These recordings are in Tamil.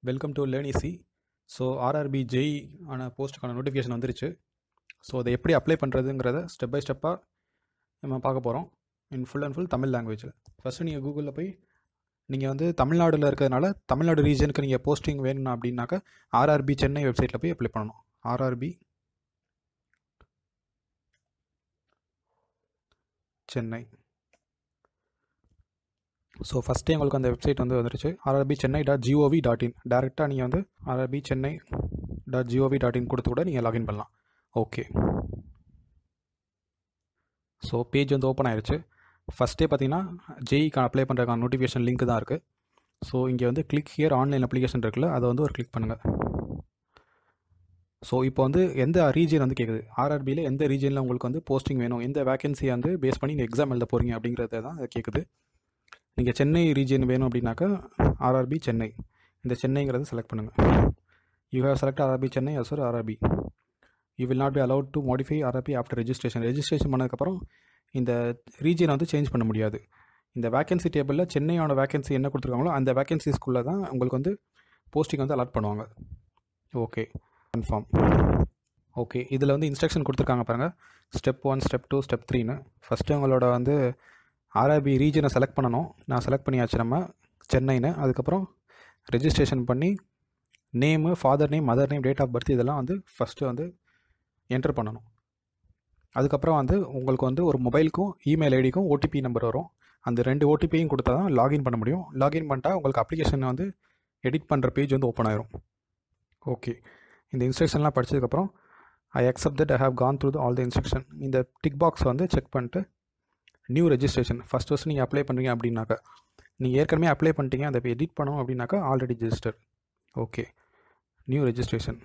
welcome to learn easy so RRB JE ஆன போஸ்ட்டுக்கான நோட்டிஃபிகேஷன் வந்துருச்சு ஸோ அதை எப்படி அப்ளை பண்ணுறதுங்கிறத ஸ்டெப் பை ஸ்டெப்பாக நம்ம பார்க்க போகிறோம் in full and full Tamil லாங்குவேஜில் ஃபஸ்ட்டு நீங்கள் கூகுளில் போய் நீங்கள் வந்து தமிழ்நாடுல இருக்கிறதுனால தமிழ்நாடு ரீஜனுக்கு நீங்கள் போஸ்டிங் வேணும் அப்படின்னாக்கா ஆர்ஆர்பி சென்னை வெப்சைட்டில் போய் அப்ளை பண்ணணும் ஆர்ஆர்பி சென்னை ஸோ ஃபஸ்ட்டே உங்களுக்கு அந்த வெப்சைட் வந்து வந்துருச்சு RRB Chennai dot G O V dot in டேரெக்டாக நீங்கள் வந்து RRB Chennai dot G O V dot in கொடுத்து கூட நீங்கள் லாகின் பண்ணலாம் ஓகே ஸோ பேஜ் வந்து ஓப்பன் ஆயிருச்சு ஃபஸ்ட்டே பார்த்தீங்கன்னா ஜெய்க்கு அப்ளை பண்ணுறதுக்கான நோட்டிஃபிகேஷன் லிங்க் தான் இருக்குது ஸோ இங்கே வந்து கிளிக் ஹியர் ஆன்லைன் அப்ளிகேஷன் இருக்குல்ல அதை வந்து ஒரு கிளிக் பண்ணுங்கள் ஸோ இப்போ வந்து எந்த ரீஜன் வந்து கேட்குது ஆர்ஆர்பியில் எந்த ரீஜனில் உங்களுக்கு வந்து போஸ்டிங் வேணும் எந்த வேகன்சியை வந்து பேஸ் பண்ணி நீங்கள் எக்ஸாம் எழுத போகிறீங்க அப்படிங்கிறத தான் அது கேட்குது நீங்கள் சென்னை ரீஜன் வேணும் அப்படின்னாக்கா ஆர்ஆர்பி சென்னை இந்த சென்னைங்கிறத செலக்ட் பண்ணுங்கள் you have select RRB Chennai as ஒரு RRB you will not be allowed to modify RRB after registration registration பண்ணதுக்கப்புறம் இந்த ரீஜனை வந்து சேஞ்ச் பண்ண முடியாது இந்த வேகன்சி டேபிளில் சென்னையோட வேகன்சி என்ன கொடுத்துருக்காங்களோ அந்த வேகன்சிஸ்குள்ளே தான் உங்களுக்கு வந்து போஸ்டிங் வந்து அலாட் பண்ணுவாங்க ஓகே கன்ஃபார்ம் ஓகே இதில் வந்து இன்ஸ்ட்ரக்ஷன் கொடுத்துருக்காங்க பாருங்கள் step one step two step த்ரீன்னு ஃபஸ்ட்டு உங்களோட வந்து ஆர்ஆர்பி ரீஜனை செலக்ட் பண்ணணும் நான் செலக்ட் பண்ணியாச்சு நம்ம சென்னைன்னு அதுக்கப்புறம் ரெஜிஸ்ட்ரேஷன் பண்ணி name father name mother name date of birth இதெல்லாம் வந்து ஃபஸ்ட்டு வந்து என்டர் பண்ணணும் அதுக்கப்புறம் வந்து உங்களுக்கு வந்து ஒரு மொபைலுக்கும் இமெயில் ஐடிக்கும் ஓடிபி நம்பர் வரும் அந்த ரெண்டு ஓடிபியும் கொடுத்தா தான் லாகின் பண்ண முடியும் லாகின் பண்ணிட்டா உங்களுக்கு அப்ளிகேஷன் வந்து எடிட் பண்ணுற பேஜ் வந்து ஓப்பன் ஆயிரும் ஓகே இந்த இன்ஸ்ட்ரக்ஷன்லாம் படித்ததுக்கப்புறம் I accept that I have gone through all the instruction இந்த டிக் பாக்ஸ் வந்து செக் பண்ணிட்டு நியூ ரெஜிஸ்ட்ரேஷன் ஃபஸ்ட் ஃபஸ்ட் நீங்கள் அப்ளை பண்ணுறீங்க அப்படின்னாக்கா நீங்கள் ஏற்கனவே அப்ளை பண்ணிட்டீங்க அதை எடிட் பண்ணணும் அப்படின்னாக்கா already register okay new registration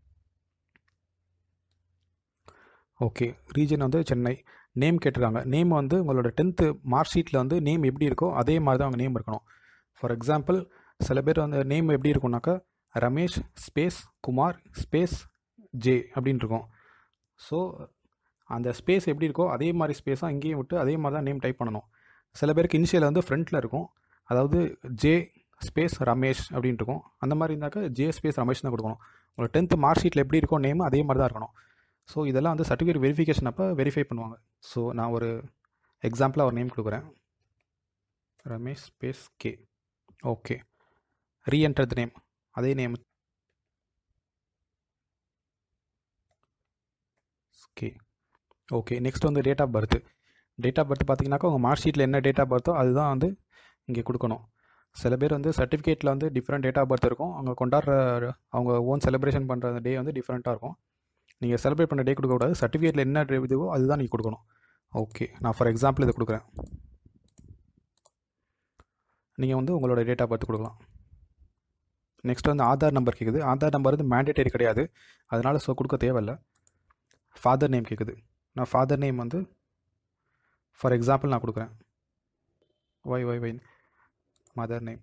okay region வந்து சென்னை நேம் கேட்டிருக்காங்க நேம் வந்து உங்களோட டென்த்து மார்க் ஷீட்டில் வந்து நேம் எப்படி இருக்கோ அதே மாதிரி தான் அவங்க நேம் இருக்கணும் ஃபார் எக்ஸாம்பிள் சில பேர் வந்து நேம் எப்படி இருக்கும்னாக்கா Ramesh space Kumar space J அப்படின்னு இருக்கும் ஸோ அந்த ஸ்பேஸ் எப்படி இருக்கோ அதே மாதிரி ஸ்பேஸாக இங்கேயும் விட்டு அதே மாதிரி தான் நேம் டைப் பண்ணணும் சில பேருக்கு இனிஷியல் வந்து ஃப்ரண்ட்டில் இருக்கும் அதாவது ஜே ஸ்பேஸ் ரமேஷ் அப்படின்ட்டு இருக்கும் அந்த மாதிரி இருந்தாக்கா ஜே ஸ்பேஸ் ரமேஷ் தான் கொடுக்கணும் உங்களோட டென்த்து மார்க் ஷீட்டில் எப்படி இருக்கோ நேம் அதே மாதிரி தான் இருக்கணும் ஸோ இதெல்லாம் வந்து சர்டிஃபிகேட் வெரிஃபிகேஷன் அப்போ வெரிஃபை பண்ணுவாங்க ஸோ நான் ஒரு எக்ஸாம்பிளாக ஒரு நேம் கொடுக்குறேன் Ramesh space K okay reenter the name அதே நேம் கே ஓகே நெக்ஸ்ட் வந்து date of birth date of birth பார்த்தீங்கன்னாக்கா உங்கள் மார்க் ஷீட்டில் என்ன டேட் ஆஃப் பர்த்தோ அதுதான் வந்து இங்கே கொடுக்கணும் சில பேர் வந்து சர்டிஃபிகேட்டில் வந்து டிஃப்ரெண்ட் டேட் ஆஃப் பர்த் இருக்கும் அவங்க கொண்டாடுற அவங்க ஓன் செலிப்ரேஷன் பண்ணுற டே வந்து டிஃப்ரெண்ட்டாக இருக்கும் நீங்கள் செலிப்ரேட் பண்ண டே கொடுக்கக்கூடாது சர்டிஃபிகேட்டில் என்ன இதுவோ அதுதான் நீங்கள் கொடுக்கணும் ஓகே நான் ஃபார் எக்ஸாம்பிள் இதை கொடுக்குறேன் நீங்கள் வந்து உங்களோட டேட் ஆஃப் பர்த் கொடுக்கலாம் நெக்ஸ்ட் வந்து ஆதார் நம்பர் கேட்குது ஆதார் நம்பர் வந்து மேண்டேட்டரி கிடையாது அதனால் ஸோ கொடுக்க தேவையில்லை ஃபாதர் நேம் கேட்குது நான் ஃபாதர் நேம் வந்து ஃபார் எக்ஸாம்பிள் நான் கொடுக்குறேன் Y Y Y mother name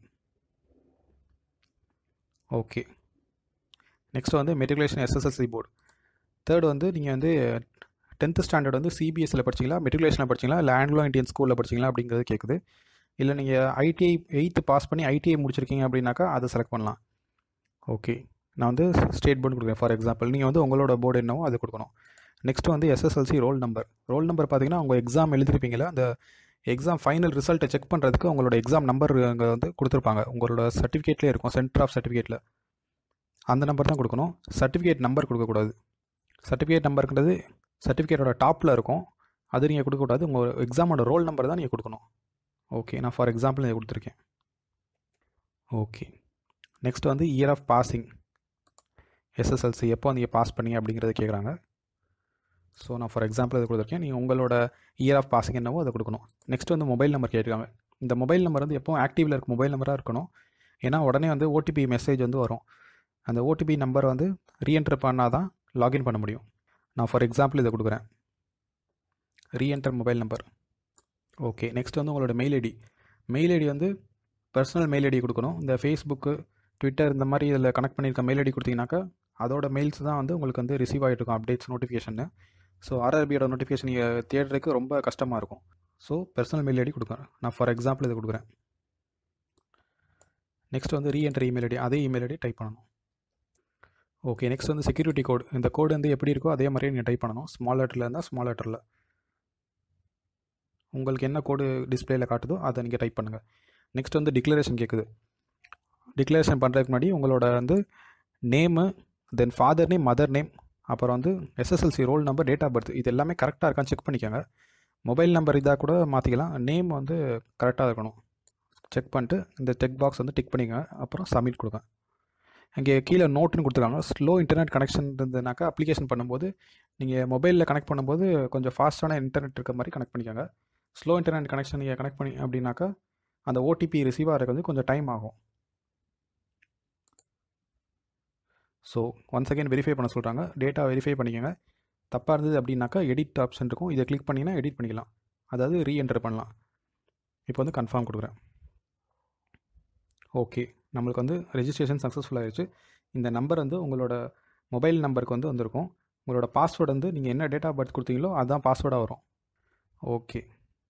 okay next வந்து மெட்ரிகுலேஷன் எஸ்எஸ்எல்சி போர்டு தேர்ட் வந்து நீங்கள் வந்து டென்த்து ஸ்டாண்டர்ட் வந்து சிபிஎஸ்சியில் படிச்சிங்களா மெட்ரிகுலேஷனில் படிச்சிங்களா இல்லை ஆங்கிலோ இந்தியன் ஸ்கூலில் படிச்சிங்களா அப்படிங்கிறது கேட்குது இல்லை நீங்கள் ஐடிஐ எயித்து பாஸ் பண்ணி ஐடிஐ முடிச்சிருக்கீங்க அப்படின்னாக்கா அதை செலக்ட் பண்ணலாம் ஓகே நான் வந்து ஸ்டேட் போர்டு கொடுக்குறேன் ஃபார் எக்ஸாம்பிள் நீங்கள் வந்து உங்களோட போர்டு என்னவோ அது கொடுக்கணும் நெக்ஸ்ட் வந்து SSLC roll number roll number பார்த்தீங்கன்னா உங்கள் எக்ஸாம் எழுதிருப்பீங்களா அந்த எக்ஸாம் ஃபைனல் ரிசல்ட்டை செக் பண்ணுறதுக்கு உங்களோட எக்ஸாம் நம்பர் அங்கே வந்து கொடுத்துருப்பாங்க உங்களோட சர்டிஃபிகேட்லேயே இருக்கும் சென்டர் ஆஃப் சர்டிஃபிகேட்டில் அந்த நம்பர் தான் கொடுக்கணும் சர்டிஃபிகேட் நம்பர் கொடுக்கக்கூடாது சர்டிஃபிகேட் நம்பருங்கிறது சர்டிஃபிகேட்டோட டாப்பில் இருக்கும் அது நீங்கள் கொடுக்கக்கூடாது உங்கள் எக்ஸாமோட ரோல் நம்பர் தான் நீங்கள் கொடுக்கணும் ஓகே நான் ஃபார் எக்ஸாம்பிள் இதை கொடுத்துருக்கேன் ஓகே நெக்ஸ்ட் வந்து இயர் ஆஃப் பாசிங் எஸ்எஸ்எல்சி எப்போ நீங்கள் பாஸ் பண்ணீங்க அப்படிங்கிறத கேட்குறாங்க ஸோ நான் ஃபார் எக்ஸாம்பிள் இதை கொடுத்துருக்கேன் நீங்கள் உங்களோட இயர் ஆஃப் பாசிங் என்னவோ அதை கொடுக்கணும் நெக்ஸ்ட் வந்து மொபைல் நம்பர் கேட்டிருக்காங்க இந்த மொபைல் நம்பர் வந்து எப்போ ஆக்டிவில் இருக்க மொபைல் நம்பராக இருக்கணும் ஏன்னா உடனே வந்து ஓடிபி மெசேஜ் வந்து வரும் அந்த ஓடிபி நம்பர் வந்து ரீஎன்டர் பண்ணால் தான் லாகின் பண்ண முடியும் நான் ஃபார் எக்ஸாம்பிள் இதை கொடுக்குறேன் reenter mobile number okay next வந்து உங்களோட மெயில் ஐடி மெயில் ஐடி வந்து பர்சனல் மெயில் ஐடி கொடுக்கணும் இந்த ஃபேஸ்புக்கு ட்விட்டர் இந்த மாதிரி இதில் கனெக்ட் பண்ணியிருக்க மெயில் ஐடி கொடுத்தீங்கன்னாக்கா அதோட மெயில்ஸ் தான் வந்து உங்களுக்கு வந்து ரிசீவ் ஆகிட்டு இருக்கும் அப்டேட்ஸ் நோட்டிஃபிகேஷன் ஸோ ஆர்ஆர்பியோட நோட்டிஃபிகேஷன் நீங்கள் தேடுறதுக்கு ரொம்ப கஷ்டமாக இருக்கும் ஸோ பர்சனல் மெயில் ஐடி கொடுக்குறேன் நான் ஃபார் எக்ஸாம்பிள் இதை கொடுக்குறேன் நெக்ஸ்ட் வந்து ரீஎன்டர் இமெயில் ஐடி அதே இமெயில் ஐடி டைப் பண்ணணும் ஓகே நெக்ஸ்ட் வந்து செக்யூரிட்டி கோட் இந்த கோடு வந்து எப்படி இருக்கோ அதே மாதிரியே நீங்கள் டைப் பண்ணணும் ஸ்மால் லெட்டரில் இருந்தால் ஸ்மால் லெட்டரில் உங்களுக்கு என்ன கோடு டிஸ்பிளேயில் காட்டுதோ அதை நீங்கள் டைப் பண்ணுங்கள் நெக்ஸ்ட் வந்து டிக்ளரேஷன் கேட்குது டிக்ளரேஷன் பண்ணுறதுக்கு முன்னாடி உங்களோட வந்து name then father name mother name அப்புறம் வந்து SSLC roll number date of birth இது எல்லாமே கரெக்டாக இருக்கான்னு செக் பண்ணிக்கோங்க மொபைல் நம்பர் இதாக கூட மாற்றிக்கலாம் நேம் வந்து கரெக்டாக இருக்கணும் செக் பண்ணிட்டு இந்த செக் பாக்ஸ் வந்து டிக் பண்ணிக்கங்க அப்புறம் சப்மிட் கொடுங்க இங்கே கீழே நோட்டுன்னு கொடுத்துருக்காங்க ஸ்லோ இன்டர்நெட் கனெக்ஷன் இருந்ததுனாக்கா அப்ளிகேஷன் பண்ணும்போது நீங்கள் மொபைலில் கனெக்ட் பண்ணும்போது கொஞ்சம் ஃபாஸ்ட்டான இன்டர்நெட் இருக்க மாதிரி கனெக்ட் பண்ணிக்கோங்க ஸ்லோ இன்டர்நெட் கனெக்ஷன் நீங்கள் கனெக்ட் பண்ணி அப்படின்னாக்கா அந்த ஓடிபி ரிசீவ் ஆகிறதுக்கு வந்து கொஞ்சம் டைம் ஆகும் ஸோ ஒன்ஸ் அகேன் வெரிஃபை பண்ண சொல்கிறாங்க டேட்டா வெரிஃபை பண்ணிக்கோங்க தப்பாக இருந்தது அப்படின்னாக்கா எடிட் ஆப்ஷன் இருக்கும் இதை கிளிக் பண்ணிங்கன்னா எடிட் பண்ணிக்கலாம் அதாவது ரீஎன்டர் பண்ணலாம் இப்போ வந்து கன்ஃபார்ம் கொடுக்குறேன் ஓகே நம்மளுக்கு வந்து ரெஜிஸ்ட்ரேஷன் சக்ஸஸ்ஃபுல் ஆயிடுச்சு இந்த நம்பர் வந்து உங்களோட மொபைல் நம்பருக்கு வந்து வந்திருக்கும் உங்களோட பாஸ்வேர்டு வந்து நீங்கள் என்ன டேட் ஆஃப் பர்த் கொடுத்தீங்களோ அதுதான் பாஸ்வேர்டாக வரும் ஓகே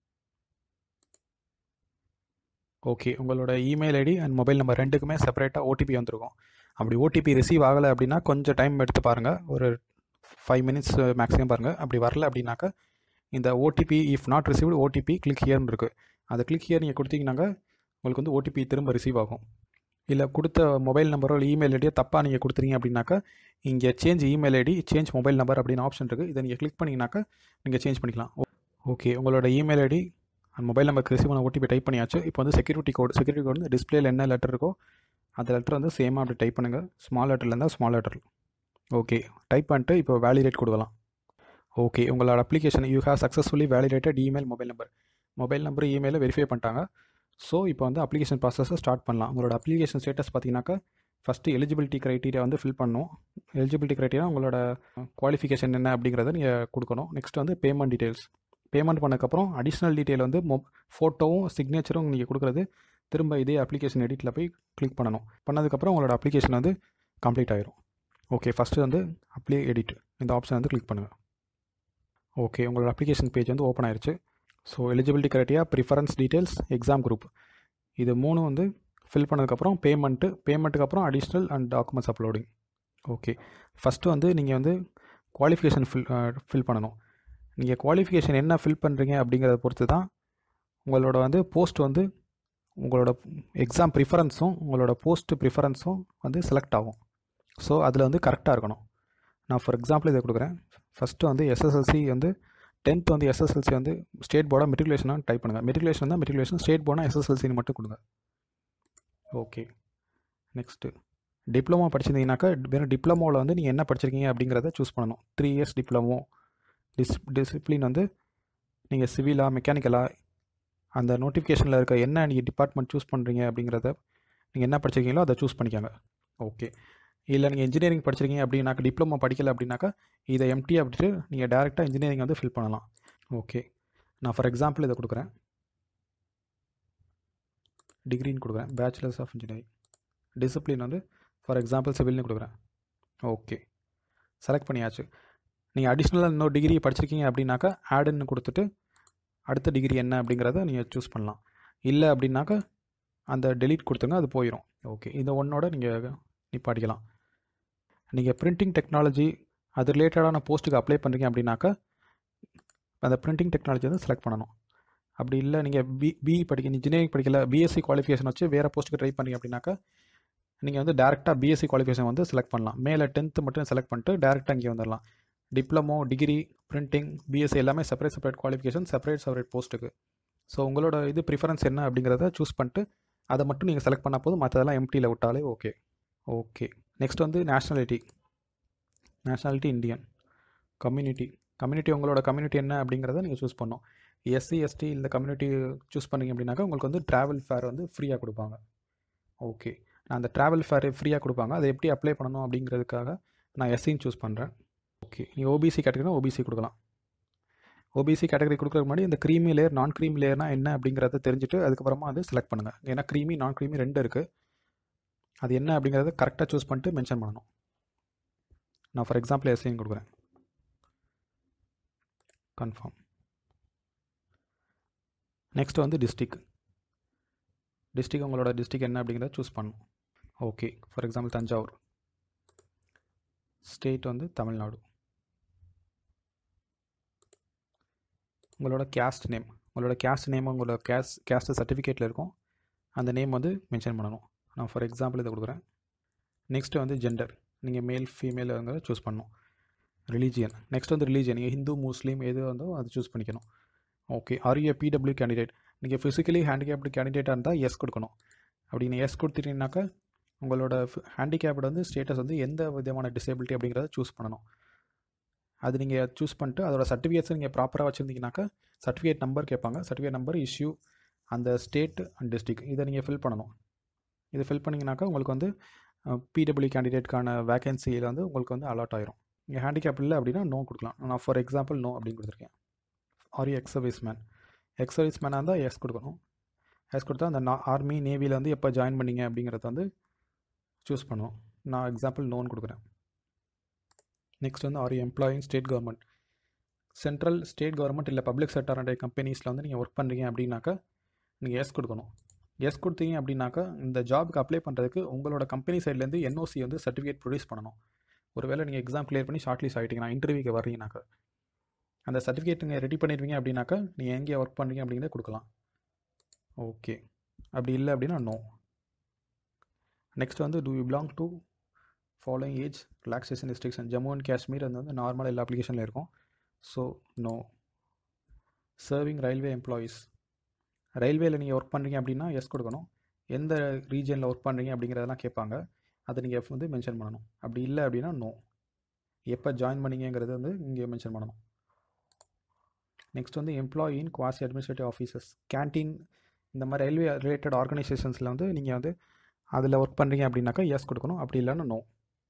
ஓகே உங்களோட email ID and mobile number ரெண்டுக்குமே செப்பரேட்டாக ஓடிபி வந்திருக்கும் அப்படி ஓடிபி ரிசீவ் ஆகலை அப்படின்னா கொஞ்சம் டைம் எடுத்து பாருங்கள் ஒரு ஃபைவ் மினிட்ஸ் மேக்ஸிமம் பாருங்கள் அப்படி வரல அப்படின்னாக்கா இந்த OTP if not received OTP click ஹியர்னு இருக்குது அதை கிளிக் ஹியர் நீங்கள் கொடுத்தீங்கன்னாக்க உங்களுக்கு வந்து ஓடிபி திரும்ப ரிசீவ் ஆகும் இல்லை கொடுத்த மொபைல் நம்பரோ இல்லை இமெயில் ஐடியோ தப்பாக நீங்கள் கொடுத்துறீங்க அப்படின்னாக்கா இங்கே change email ID change mobile number அப்படின்னு ஆப்ஷன் இருக்குது இதை நீங்கள் கிளிக் பண்ணிங்கனாக்கா நீங்கள் சேஞ்ச் பண்ணிக்கலாம் ஓகே உங்களோட இமெயில் ஐடி அண்ட் மொபைல் நம்பருக்கு ரிசீவ் பண்ண ஓடிபி டைப் பண்ணியாச்சு இப்போ வந்து செக்யூரிட்டி கோட் செக்யூரிட்டி கோட் வந்து டிஸ்பிளேல என்ன லெட்டர் இருக்கோ அந்த லெட்டர் வந்து சேமாக அப்படி டைப் பண்ணுங்கள் ஸ்மால் லெட்டரில் இருந்தால் ஸ்மால் லெட்டர் ஓகே டைப் பண்ணிட்டு இப்போ வேலிடேட் கொடுக்கலாம் ஓகே உங்களோட application you have successfully validated email mobile number mobile number இமெயிலை வெரிஃபை பண்ணிட்டாங்க ஸோ இப்போ வந்து அப்ளிகேஷன் ப்ராசஸை ஸ்டார்ட் பண்ணலாம் உங்களோட அப்ளிகேஷன் ஸ்டேட்டஸ் பார்த்தீங்கன்னாக்கா ஃபஸ்ட்டு எலிஜிபிலிட்டி க்ரைட்டீரியா வந்து ஃபில் பண்ணணும் எலிஜிபிலிட்டி க்ரைட்டீரியா உங்களோட குவாலிஃபிகேஷன் என்ன அப்படிங்கிறத நீங்கள் கொடுக்கணும் நெக்ஸ்ட் வந்து பேமெண்ட் டீட்டெயில்ஸ் பேமெண்ட் பண்ணதுக்கப்புறம் அடிஷ்னல் டீட்டெயில் வந்து மொ ஃபோட்டோவும் சிக்னேச்சரும் நீங்கள் கொடுக்குறது திரும்ப இதே அப்ளிகேஷன் எடிட்டில் போய் கிளிக் பண்ணணும் பண்ணதுக்கப்புறம் உங்களோட அப்ளிகேஷன் வந்து கம்ப்ளீட் ஆயிரும் ஓகே ஃபஸ்ட்டு வந்து அப்ளை எடிட் இந்த ஆப்ஷன் வந்து கிளிக் பண்ணுங்கள் ஓகே உங்களோட அப்ளிகேஷன் பேஜ் வந்து ஓப்பன் ஆயிருச்சு so eligibility criteria preference details exam group இது மூணு வந்து ஃபில் பண்ணதுக்கப்புறம் பேமெண்ட்டு பேமெண்ட்டுக்கு அப்புறம் additional and documents uploading okay first வந்து நீங்கள் வந்து குவாலிஃபிகேஷன் ஃபில் ஃபில் பண்ணணும் நீங்கள் குவாலிஃபிகேஷன் என்ன ஃபில் பண்ணுறீங்க அப்படிங்கிறத பொறுத்து தான் உங்களோட வந்து போஸ்ட் வந்து உங்களோட எக்ஸாம் ப்ரிஃபரன்ஸும் உங்களோட போஸ்ட் ப்ரிஃபரன்ஸும் வந்து செலக்ட் ஆகும் ஸோ அதில் வந்து கரெக்டாக இருக்கணும் நான் ஃபார் எக்ஸாம்பிள் இதை கொடுக்குறேன் ஃபஸ்ட்டு வந்து எஸ்எஸ்எல்சி வந்து டென்த் வந்து எஸ்எஸ்எல்சி வந்து ஸ்டேட் போர்டாக மெட்ரிகுலேஷனாக டைப் பண்ணுங்கள் மெட்ரிகுலேஷன் தான் மெட்ரிகுலேஷன் ஸ்டேட் போர்டாக எஸ்எஸ்எல்சின்னு மட்டும் கொடுங்க ஓகே நெக்ஸ்ட்டு டிப்ளமோ படிச்சிருந்தீங்கன்னாக்கா வெறும் டிப்ளமோவில் வந்து நீங்கள் என்ன படிச்சிருக்கீங்க அப்படிங்கிறத சூஸ் பண்ணணும் த்ரீ இயர்ஸ் டிப்ளமோ டிஸ் டிசிப்ளின் வந்து நீங்கள் சிவிலா மெக்கானிக்கலா அந்த நோட்டிஃபிகேஷனில் இருக்க என்ன நீங்கள் டிபார்ட்மெண்ட் சூஸ் பண்ணுறீங்க அப்படிங்கிறத நீங்கள் என்ன படிச்சிருக்கீங்களோ அதை சூஸ் பண்ணிக்கோங்க ஓகே இல்லை நீங்கள் இன்ஜினியரிங் படிச்சிருக்கீங்க அப்படின்னாக்கா டிப்ளமோ படிக்கல அப்படின்னாக்கா இதை எம்டி அப்படின்ட்டு நீங்கள் டேரெக்டாக இன்ஜினியரிங் வந்து ஃபில் பண்ணலாம் ஓகே நான் ஃபார் எக்ஸாம்பிள் இதை கொடுக்குறேன் டிகிரின்னு கொடுக்குறேன் பேச்சுலர்ஸ் ஆஃப் இன்ஜினியரிங் டிசிப்ளின் வந்து ஃபார் எக்ஸாம்பிள் சிவில்னு கொடுக்குறேன் ஓகே செலக்ட் பண்ணியாச்சு நீங்கள் அடிஷ்னலாக இன்னொரு டிகிரி படிச்சிருக்கீங்க அப்படின்னாக்கா ஆடுன்னு கொடுத்துட்டு அடுத்த டிகிரி என்ன அப்படிங்கிறத நீங்கள் சூஸ் பண்ணலாம் இல்லை அப்படின்னாக்கா அந்த டெலீட் கொடுத்துங்க அது போயிடும் ஓகே இந்த ஒன்னோட நீங்கள் நிப்பாட்டிக்கலாம் நீங்கள் பிரிண்டிங் டெக்னாலஜி அது ரிலேட்டடான போஸ்ட்டுக்கு அப்ளை பண்ணுறீங்க அப்படின்னாக்கா அந்த பிரிண்டிங் டெக்னாலஜி வந்து செலக்ட் பண்ணணும் அப்படி இல்லை நீங்கள் பி பிஇ படிக்க இன்ஜினியரிங் படிக்கல பிஎஸ்சி குவாலிஃபிகேஷன் வச்சு வேறு போஸ்ட்டுக்கு ட்ரை பண்ணீங்க அப்படின்னாக்கா நீங்கள் வந்து டேரெக்டாக பிஎஸ்சி குவாலிஃபிகேஷன் வந்து செலக்ட் பண்ணலாம் மேலே டென்த்து மட்டும் செலக்ட் பண்ணிட்டு டேரெக்டாக இங்கே வந்துடலாம் டிப்ளமோ டிகிரி பிரிண்டிங் பிஎஸ்சி எல்லாமே separate separate qualification separate separate போஸ்ட்டுக்கு ஸோ உங்களோட இது ப்ரிஃபரன்ஸ் என்ன அப்படிங்கிறத சூஸ் பண்ணிட்டு அதை மட்டும் நீங்கள் செலக்ட் பண்ணால் போதும் மற்றதெல்லாம் எம்டியில் விட்டாலே ஓகே ஓகே நெக்ஸ்ட் வந்து nationality nationality Indian community community உங்களோட கம்யூனிட்டி என்ன அப்படிங்கிறத நீங்கள் சூஸ் பண்ணணும் எஸ்சி எஸ்டி இந்த கம்யூனிட்டி சூஸ் பண்ணீங்க அப்படின்னாக்கா உங்களுக்கு வந்து ட்ராவல் ஃபேர் வந்து ஃப்ரீயாக கொடுப்பாங்க ஓகே நான் அந்த ட்ராவல் ஃபேர் ஃப்ரீயாக கொடுப்பாங்க அதை எப்படி அப்ளை பண்ணணும் அப்படிங்கிறதுக்காக நான் எஸ்சின்னு சூஸ் பண்ணுறேன் ஓகே நீங்கள் ஓபிசி கேட்டகரினா ஓபிசி கொடுக்கலாம் ஓபிசி கேட்டகரி கொடுக்குறதுக்கு முன்னாடி இந்த க்ரீமி லேயர் நான் க்ரீமி லேயர்னா என்ன அப்படிங்கிறத தெரிஞ்சுட்டு அதுக்கப்புறமா அது செலக்ட் பண்ணுங்கள் ஏன்னா க்ரீமி நான் க்ரீமி ரெண்டு இருக்குது அது என்ன அப்படிங்கிறத கரெக்டாக சூஸ் பண்ணிட்டு மென்ஷன் பண்ணணும் நான் ஃபார் எக்ஸாம்பிள் எஸ்சின்னு கொடுக்குறேன் கன்ஃபார்ம் நெக்ஸ்ட் வந்து டிஸ்ட்ரிக் டிஸ்ட்ரிக் உங்களோட டிஸ்ட்ரிக் என்ன அப்படிங்கிறத சூஸ் பண்ணணும் okay for example Thanjavur state வந்து தமிழ்நாடு உங்களோட கேஸ்ட் நேம் உங்களோட கேஸ்ட் நேம் உங்களோட கேஸ்ட் கேஸ்ட் சர்டிஃபிகேட்டில் இருக்கும் அந்த நேம் வந்து மென்ஷன் பண்ணணும் நான் ஃபார் எக்ஸாம்பிள் இதை கொடுக்குறேன் நெக்ஸ்ட்டு வந்து ஜெண்டர் நீங்கள் மேல் ஃபீமேல் வந்து சூஸ் பண்ணணும் ரிலீஜியன் நெக்ஸ்ட் வந்து ரிலீஜியன் நீங்கள் ஹிந்து முஸ்லீம் எது வந்தோ அது சூஸ் பண்ணிக்கணும் okay are you PwD candidate நீங்கள் ஃபிசிக்கலி ஹேண்டிகேப்டு கேண்டிடேட்டாக இருந்தால் எஸ் கொடுக்கணும் அப்படி நீங்கள் எஸ் கொடுத்துட்டீங்கன்னாக்கா உங்களோட ஹேண்டிகேப்டு வந்து ஸ்டேட்டஸ் வந்து எந்த விதமான டிசேபிலிட்டி அப்படிங்கிறத சூஸ் பண்ணணும் அது நீங்கள் சூஸ் பண்ணிட்டு அதோட சர்டிஃபிகேட்ஸ் நீங்கள் ப்ராப்பராக வச்சுருந்தீங்கனாக்கா சர்டிஃபிகேட் நம்பர் கேட்பாங்க சர்டிஃபிகேட் நம்பர் இஷ்யூ அந்த ஸ்டேட் அண்ட் டிஸ்ட்ரிக் இதை நீங்கள் ஃபில் பண்ணணும் இதை ஃபில் பண்ணிங்கனாக்கா உங்களுக்கு வந்து பிடபிள்யூ கேண்டிடேட்கான வேகன்சியில் வந்து உங்களுக்கு வந்து அலாட் ஆயிரும் நீங்கள் ஹேண்டிகேப் இல்லை அப்படின்னா நோ கொடுக்கலாம் நான் ஃபார் எக்ஸாம்பிள் நோ அப்படின்னு கொடுத்துருக்கேன் are you ex-service man ex-service மேனாக இருந்தால் எஸ் கொடுக்கணும் எஸ் கொடுத்தா அந்த ஆர்மி நேவியில் வந்து எப்போ ஜாயின் பண்ணீங்க அப்படிங்கிறத வந்து சூஸ் பண்ணுவோம் நான் எக்ஸாம்பிள் நோன் கொடுக்குறேன் நெக்ஸ்ட் வந்து are you employing state government central state government இல்லை பப்ளிக் செக்டர் அண்ட் கம்பெனிஸில் வந்து நீங்கள் ஒர்க் பண்ணுறீங்க அப்படின்னாக்கா நீங்கள் எஸ் கொடுக்கணும் எஸ் கொடுத்தீங்க அப்படின்னாக்கா இந்த ஜாபுக்கு அப்ளை பண்ணுறதுக்கு உங்களோட கம்பெனி சைட்லேருந்து என்ஓசி வந்து சர்டிஃபிகேட் ப்ரொடியூஸ் பண்ணணும் ஒருவேளை நீங்கள் எக்ஸாம் கிளியர் பண்ணி ஷார்ட் லிஸ்ட் ஆகிட்டீங்கன்னா இன்டர்வியூக்கு வர்றீங்கனாக்கா அந்த சர்டிஃபிகேட் நீங்கள் ரெடி பண்ணிடுவீங்க அப்படின்னாக்கா நீங்கள் எங்கே ஒர்க் பண்ணுறீங்க அப்படிங்கிறத கொடுக்கலாம் ஓகே அப்படி இல்லை அப்படின்னா நோ நெக்ஸ்ட் வந்து do you belong to following age relaxation restriction Jammu and Kashmir அது வந்து நார்மல் எல்லா அப்ளிகேஷனில் இருக்கும் so no serving railway employees ரயில்வேல நீங்கள் ஒர்க் பண்ணுறீங்க அப்படின்னா எஸ் கொடுக்கணும் எந்த ரீஜனில் ஒர்க் பண்ணுறீங்க அப்படிங்கிறதெல்லாம் கேட்பாங்க அதை நீங்கள் வந்து மென்ஷன் பண்ணணும் அப்படி இல்லை அப்படின்னா நோ எப்போ ஜாயின் பண்ணீங்கிறது வந்து இங்கே மென்ஷன் பண்ணணும் நெக்ஸ்ட் வந்து employee in quasi administrative offices canteen இந்த மாதிரி ரயில்வே ரிலேட்டட் ஆர்கனைசேஷன்ஸில் வந்து நீங்கள் வந்து அதில் ஒர்க் பண்ணுறீங்க அப்படின்னாக்கா எஸ் கொடுக்கணும் அப்படி இல்லைன்னா நோ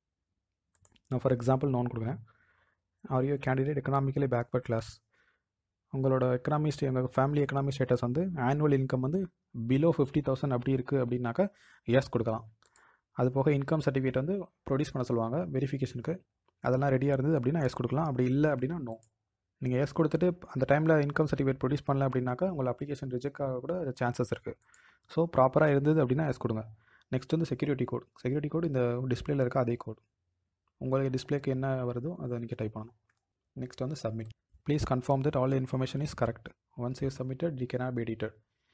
நான் ஃபார் எக்ஸாம்பிள் நோன் கொடுக்குறேன் are you candidate economically backward class உங்களோட எக்கனாமி ஸ்டே உங்கள் ஃபேமிலி எக்கனாமி ஸ்டேட்டஸ் வந்து ஆனுவல் இன்கம் வந்து பிலோ ஃபிஃப்டி தௌசண்ட் அப்படி இருக்குது அப்படின்னாக்கா எஸ் கொடுக்கலாம் அது போக இன்கம் சர்டிஃபிகேட் வந்து ப்ரொடியூஸ் பண்ண சொல்லுவாங்க வெரிஃபிகேஷனுக்கு அதெல்லாம் ரெடியாக இருந்தது அப்படின்னா எஸ் கொடுக்கலாம் அப்படி இல்லை அப்படின்னா நோ நீங்கள் எஸ் கொடுத்துட்டு அந்த டைமில் இன்கம் சர்டிஃபிகேட் ப்ரொடியூஸ் பண்ணல அப்படின்னாக்கா உங்கள் அப்ளிகேஷன் ரிஜெக்ட் ஆக கூட சான்சஸ் இருக்குது ஸோ ப்ராப்பராக இருந்தது அப்படின்னா எஸ் கொடுங்க நெக்ஸ்ட் வந்து செக்யூரிட்டி கோட் செக்யூரிட்டி கோட் இந்த டிஸ்பிளேல இருக்க அதே கோட் உங்களுக்கு டிஸ்பிளேக்கு என்ன வருதோ அதை நீங்கள் டைப் பண்ணணும் நெக்ஸ்ட் வந்து submit please confirm that all information is correct once you submitted it can be edited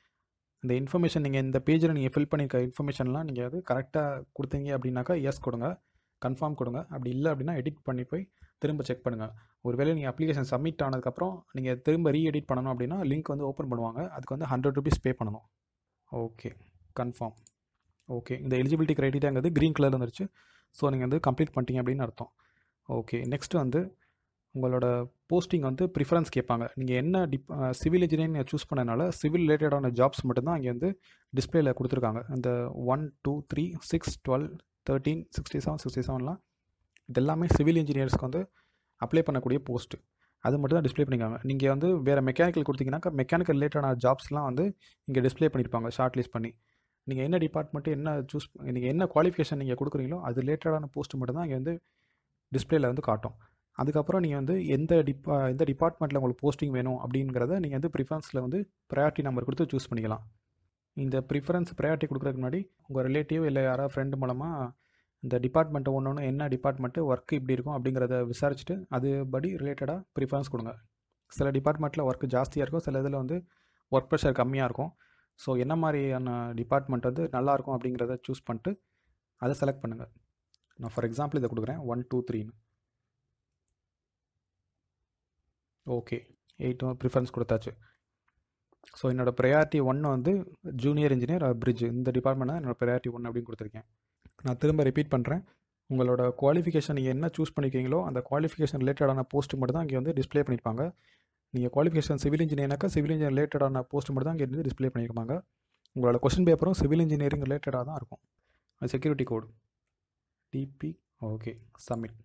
இந்த இன்ஃபர்மேஷன் நீங்கள் இந்த பேஜில் நீங்கள் ஃபில் பண்ணியிருக்க இன்ஃபர்மேஷன்லாம் நீங்கள் அது கரெக்டாக கொடுத்தீங்க அப்படின்னாக்கா எஸ் கொடுங்க கன்ஃபார்ம் கொடுங்க அப்படி இல்லை அப்படின்னா எடிட் பண்ணி போய் திரும்ப செக் பண்ணுங்கள் ஒருவேளை நீங்கள் அப்ளிகேஷன் சப்மிட் ஆனதுக்கப்புறம் நீங்கள் திரும்ப ரீ எடிட் பண்ணணும் அப்படின்னா லிங்க் வந்து ஓப்பன் பண்ணுவாங்க அதுக்கு வந்து ஹண்ட்ரட் ருபீஸ் பே பண்ணணும் ஓகே கன்ஃபார்ம் ஓகே இந்த எலிஜிபிலிட்டி க்ரைட்டீரியாங்கிறது க்ரீன் கலரில் வந்துருச்சு ஸோ நீங்கள் வந்து கம்ப்ளீட் பண்ணிட்டீங்க அப்படின்னு அர்த்தம் ஓகே நெக்ஸ்ட் வந்து உங்களோட போஸ்டிங் வந்து ப்ரிஃபரன்ஸ் கேட்பாங்க நீங்கள் என்ன டிப் சிவில் இன்ஜினியரிங் சூஸ் பண்ணனால சிவில் ரிலேட்டடான ஜாப்ஸ் மட்டும்தான் இங்கே வந்து டிஸ்பிளேல கொடுத்துருக்காங்க இந்த one two three six twelve thirteen sixty seven sixty செவன்லாம் இது எல்லாமே சிவில் இன்ஜினியர்ஸ்க்கு வந்து அப்ளை பண்ணக்கூடிய போஸ்ட்டு அது மட்டும் தான் டிஸ்பிளே பண்ணியிருக்காங்க நீங்கள் வந்து வேறு மெக்கானிக்கல் கொடுத்தீங்கன்னாக்கா மெக்கானிக்கல் ரிலேட்டடான ஜாப்ஸ்லாம் வந்து இங்கே டிஸ்பிளே பண்ணியிருப்பாங்க ஷார்ட் லிஸ்ட் பண்ணி நீங்கள் என்ன டிபார்ட்மெண்ட்டு என்ன சூஸ் நீங்கள் என்ன குவாலிஃபிகேஷன் நீங்கள் கொடுக்குறீங்களோ அது ரிலேட்டடான போஸ்ட் மட்டும் தான் இங்கே வந்து டிஸ்பிளேல வந்து காட்டும் அதுக்கப்புறம் நீங்கள் வந்து எந்த டிப்பா எந்த டிபார்ட்மெண்ட்டில் உங்களுக்கு போஸ்டிங் வேணும் அப்படிங்கிறத நீங்கள் வந்து ப்ரிஃபரன்ஸில் வந்து ப்ரையாரிட்டி நம்பர் கொடுத்து சூஸ் பண்ணிக்கலாம் இந்த ப்ரிஃபரன்ஸ் ப்ரையாரிட்டி கொடுக்குறதுக்கு முன்னாடி உங்கள் ரிலேட்டிவ் இல்லை யாராவது ஃப்ரெண்டு மூலமாக இந்த டிபார்ட்மெண்ட்டை ஒன்று ஒன்று என்ன டிபார்ட்மெண்ட்டு ஒர்க் இப்படி இருக்கும் அப்படிங்கிறத விசாரிச்சுட்டு அதுபடி ரிலேட்டடாக ப்ரிஃபரன்ஸ் கொடுங்க சில டிபார்ட்மெண்ட்டில் ஒர்க் ஜாஸ்தியாக இருக்கும் சில இதில் வந்து ஒர்க் ப்ரெஷர் கம்மியாக இருக்கும் ஸோ என்ன மாதிரியான டிபார்ட்மெண்ட் வந்து நல்லாயிருக்கும் அப்படிங்கிறத சூஸ் பண்ணிட்டு அதை செலக்ட் பண்ணுங்கள் நான் ஃபார் எக்ஸாம்பிள் இதை கொடுக்குறேன் ஒன் டூ த்ரீன்னு ஓகே எயிட் ப்ரிஃபரன்ஸ் கொடுத்தாச்சு ஸோ என்னோடய ப்ரையாரிட்டி ஒன்று வந்து ஜூனியர் இன்ஜினியர் பிரிட்ஜ் இந்த டிபார்ட்மெண்ட் தான் என்னோடய ப்ரையாரிட்டி ஒன் அப்படின்னு கொடுத்துருக்கேன் நான் திரும்ப ரிப்பீட் பண்ணுறேன் உங்களோட குவாலிஃபிகேஷன் நீங்கள் என்ன சூஸ் பண்ணியிருக்கீங்களோ அந்த குவாலிஃபிகேஷன் ரிலேட்டடான போஸ்ட் மட்டும் தான் இங்கே வந்து டிஸ்பிளே பண்ணியிருப்பாங்க நீங்கள் குவாலிஃபிகேஷன் சிவில் இன்ஜினியர்னாக்கா சிவில் இன்ஜினியர் ரிலேட்டடான போஸ்ட் மட்டும் தான் இங்கே இருந்து டிஸ்பிளே பண்ணியிருப்பாங்க உங்களோட கொஸ்டின் பேப்பரும் சிவில் இன்ஜினியரிங் ரிலேட்டடாக தான் இருக்கும் அது security code DB okay submit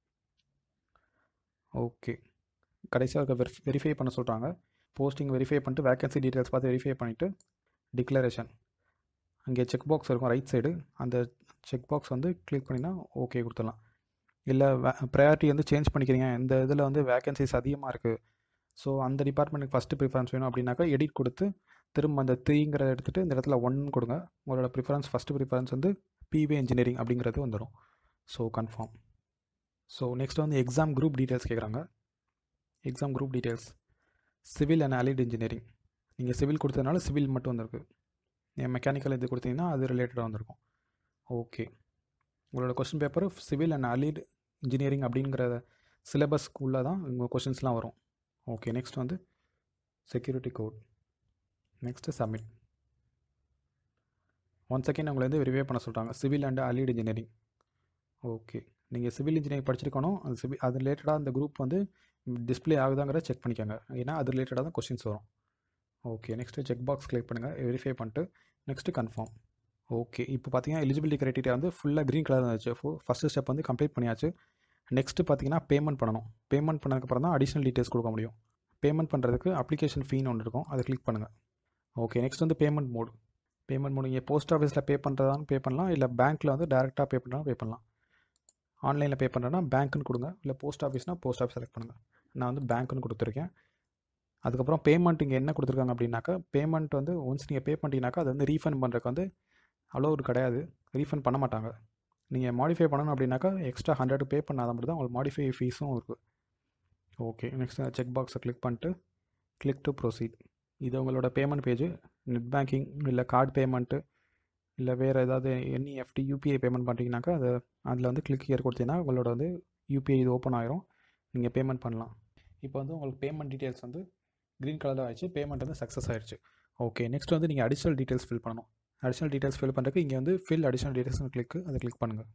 okay கடைசியாக வெரி வெரிஃபை பண்ண சொல்கிறாங்க போஸ்டிங் வெரிஃபை பண்ணிட்டு வேகன்சி டீட்டெயில்ஸ் பார்த்து வெரிஃபை பண்ணிவிட்டு டிக்ளரேஷன் அங்கே செக் பாக்ஸ் இருக்கும் ரைட் சைடு அந்த செக் பாக்ஸ் வந்து கிளிக் பண்ணினா ஓகே கொடுத்துடலாம் இல்லை வே ப்ரையாரிட்டி வந்து சேஞ்ச் பண்ணிக்கிறீங்க இந்த இதில் வந்து வேகன்சிஸ் அதிகமாக இருக்குது ஸோ அந்த டிபார்ட்மெண்ட்டுக்கு ஃபஸ்ட்டு ப்ரிஃபரன்ஸ் வேணும் அப்படின்னாக்கா எடிட் கொடுத்து திரும்ப அந்த த்ரீங்கிறத எடுத்துகிட்டு இந்த இடத்துல ஒன் கொடுங்க உங்களோட ப்ரிஃபரன்ஸ் ஃபஸ்ட்டு ப்ரிஃபரன்ஸ் வந்து பிவி இன்ஜினியரிங் அப்படிங்கிறது வந்துடும் ஸோ கன்ஃபார்ம் ஸோ நெக்ஸ்ட் வந்து எக்ஸாம் குரூப் டீட்டெயில்ஸ் கேட்குறாங்க exam group details civil and allied engineering நீங்கள் சிவில் கொடுத்ததுனால சிவில் மட்டும் வந்திருக்கு நீங்கள் மெக்கானிக்கல் இது கொடுத்தீங்கன்னா அது ரிலேட்டடாக வந்திருக்கும் ஓகே உங்களோட question paper civil and allied engineering அப்படிங்கிற சிலபஸ்க்குள்ளே தான் உங்கள் கொஷின்ஸ்லாம் வரும் ஓகே நெக்ஸ்ட் வந்து security code next submit one second உங்களை வந்து வெரிஃபை பண்ண சொல்கிறாங்க civil and allied engineering okay நீங்கள் சிவில் இன்ஜினியரிங் படிச்சிருக்கணும் அது சிவில் அது ரிலேட்டடாக அந்த குரூப் வந்து டிஸ்பிளே ஆகுதாங்கிறத செக் பண்ணிக்கோங்க ஏன்னா அது ரிலேட்டடாக தான் கொஷின்ஸ் வரும் okay next check box click பண்ணுங்கள் வெரிஃபை பண்ணிட்டு நெக்ஸ்ட்டு கன்ஃபார்ம் ஓகே இப்போ பார்த்தீங்கன்னா எலிஜிபிலிட்டி க்ரைட்டீரியா வந்து ஃபுல்லாக க்ரீன் கலர் இருந்துச்சு ஃபஸ்ட்டு ஸ்டெப் வந்து கம்ப்ளீட் பண்ணியாச்சு நெக்ஸ்ட்டு பார்த்தீங்கன்னா பேமெண்ட் பண்ணணும் பேமெண்ட் பண்ணதுக்கப்புறம் தான் அடிஷ்னல் டீட்டெயில்ஸ் கொடுக்க முடியும் பேமெண்ட் பண்ணுறதுக்கு அப்ளிகேஷன் ஃபீன்னு ஒன்று இருக்கும் அதை கிளிக் பண்ணுங்கள் ஓகே நெக்ஸ்ட் வந்து பேமெண்ட் மோடு பேமெண்ட் மோடு நீங்கள் போஸ்ட் ஆஃபீஸில் பே பண்ணுறதான்னு பே பண்ணலாம் இல்லை பேங்க்கில் வந்து டேரெக்டாக பே பண்ணுறதா பே பண்ணலாம் ஆன்லைனில் பே பண்ணுறேன்னா பேங்க்குன்னு கொடுங்க இல்லை போஸ்ட் ஆஃபீஸ்னால் போஸ்ட் ஆஃபீஸ் செலக்ட் பண்ணுங்கள் நான் வந்து பேங்க்குன்னு கொடுத்துருக்கேன் அதுக்கப்புறம் பேமெண்ட் இங்கே என்ன கொடுத்துருக்காங்க அப்படின்னாக்கா பேமெண்ட் வந்து ஒன்ஸ் நீங்கள் பே பண்ணிட்டீங்கனாக்கா அது வந்து ரீஃபண்ட் பண்ணுறதுக்கு வந்து அலோடு கிடையாது ரீஃபண்ட் பண்ண மாட்டாங்க நீங்கள் மாடிஃபை பண்ணணும் அப்படின்னாக்கா எக்ஸ்ட்ரா ஹண்ட்ரட் பே பண்ணாத மட்டும் தான் உங்களுக்கு மாடிஃபை ஃபீஸும் இருக்குது ஓகே நெக்ஸ்ட் செக் பாக்ஸை கிளிக் பண்ணிட்டு கிளிக் டு ப்ரொசீட் இது உங்களோட பேமெண்ட் பேஜ் நெட் பேங்கிங் இல்லை கார்டு பேமெண்ட்டு இல்லை வேறு ஏதாவது என்இஎஃப்டி யூபிஐ பேமெண்ட் பண்ணுறீங்கனாக்கா அது அதில் வந்து கிளிக் இயர் கொடுத்தீங்கன்னா உங்களோட வந்து யூபிஐ இது ஓப்பன் ஆயிரும் நீங்கள் பேமெண்ட் பண்ணலாம் இப்போ வந்து உங்களுக்கு பேமெண்ட் டீட்டெயில்ஸ் வந்து க்ரீன் கலரில் ஆயிடுச்சு பேமெண்ட் வந்து சக்ஸஸ் ஆயிடுச்சு ஓகே நெக்ஸ்ட் வந்து நீங்கள் அடிஷனல் டீட்டெயில்ஸ் ஃபில் பண்ணணும் அடிஷனல் டீட்டெயில்ஸ் ஃபில் பண்ணுறதுக்கு இங்கே வந்து ஃபில் அடிஷனல் டீட்டெயில்ஸ்னு கிளிக் அதை கிளிக் பண்ணுங்கள்